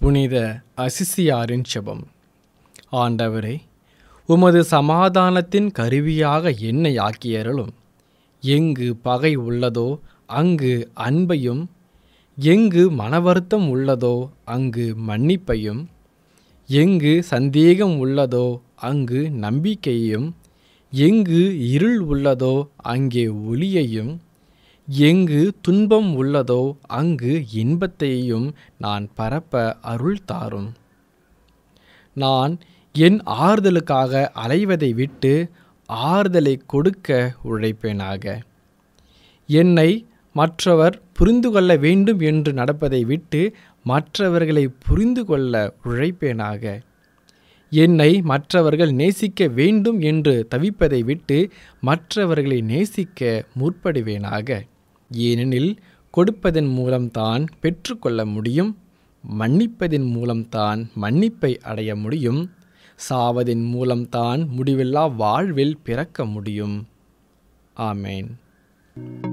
புனித அசிசியாரின் செபம் ஆண்டவரே உமது சமாதானத்தின் கருவியாக என்னை ஆக்கியருளும் எங்கு பகை உள்ளதோ அங்கு அன்பையும் எங்கு மனவருத்தம் உள்ளதோ அங்கு மன்னிப்பையும் எங்கு சந்தேகம் உள்ளதோ அங்கு நம்பிக்கையையும் எங்கு இருள் உள்ளதோ அங்கே ஒளியையும் எங்கு துன்பம் உள்ளதோ அங்கு இன்பத்தையும் நான் பரப்ப அருள் தாரும் நான் என் ஆறுதலுக்காக அலைவதை விட்டு ஆறுதலை கொடுக்க உழைப்பேனாக என்னை மற்றவர் புரிந்து கொள்ள வேண்டும் என்று நடப்பதை விட்டு மற்றவர்களை புரிந்து கொள்ள உழைப்பேனாக என்னை மற்றவர்கள் நேசிக்க வேண்டும் என்று தவிப்பதை விட்டு மற்றவர்களை நேசிக்க முற்படுவேனாக ஏனெனில் கொடுப்பதன் மூலம்தான் பெற்றுக்கொள்ள முடியும் மன்னிப்பதின் மூலம்தான் மன்னிப்பை அடைய முடியும் சாவதின் மூலம்தான் முடிவில்லா வாழ்வில் பிறக்க முடியும் ஆமேன்